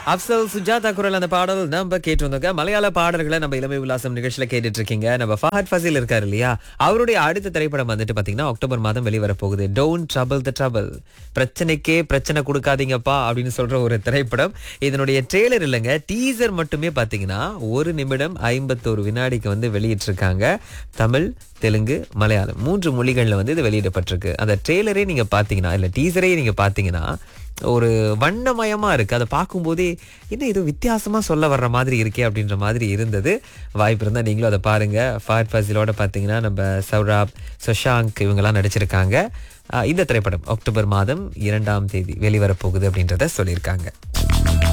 அப்சல் சுஜாதா குரல் அந்த பாடல் நம்ம கேட்டு வந்தோங்க மலையாள பாடல்களை நம்ம இளமை உல்லாசம் நிகழ்ச்சியில கேட்டுட்டு இருக்கீங்க நம்ம ஃபஹத் ஃபசில் இருக்காரு இல்லையா அவருடைய அடுத்த திரைப்படம் வந்துட்டு பாத்தீங்கன்னா அக்டோபர் மாதம் வெளிவர போகுது டோன்ட் ட்ரபிள் த ட்ரபிள் பிரச்சனைக்கே பிரச்சனை கொடுக்காதீங்கப்பா அப்படின்னு சொல்ற ஒரு திரைப்படம் இதனுடைய ட்ரெய்லர் இல்லைங்க டீசர் மட்டுமே பாத்தீங்கன்னா ஒரு நிமிடம் ஐம்பத்தோரு வினாடிக்கு வந்து வெளியிட்டிருக்காங்க தமிழ் தெலுங்கு மலையாளம் மூன்று மொழிகள்ல வந்து இது வெளியிடப்பட்டிருக்கு அந்த ட்ரெய்லரே நீங்க பாத்தீங்கன்னா இல்ல டீசரே நீங்க பாத்தீங்கன்னா ஒரு வண்ணமயமா இருக்கு அதை பார்க்கும்போதே என்ன இது வித்தியாசமா சொல்ல வர்ற மாதிரி இருக்கே அப்படின்ற மாதிரி இருந்தது வாய்ப்பு இருந்தா நீங்களும் அதை பாருங்க ஃபாட் ஃபசிலோட பார்த்தீங்கன்னா நம்ம சௌராப் சுஷாங்க் இவங்கெல்லாம் நடிச்சிருக்காங்க ஆஹ் இந்த திரைப்படம் அக்டோபர் மாதம் இரண்டாம் தேதி வெளிவரப்போகுது அப்படின்றத சொல்லியிருக்காங்க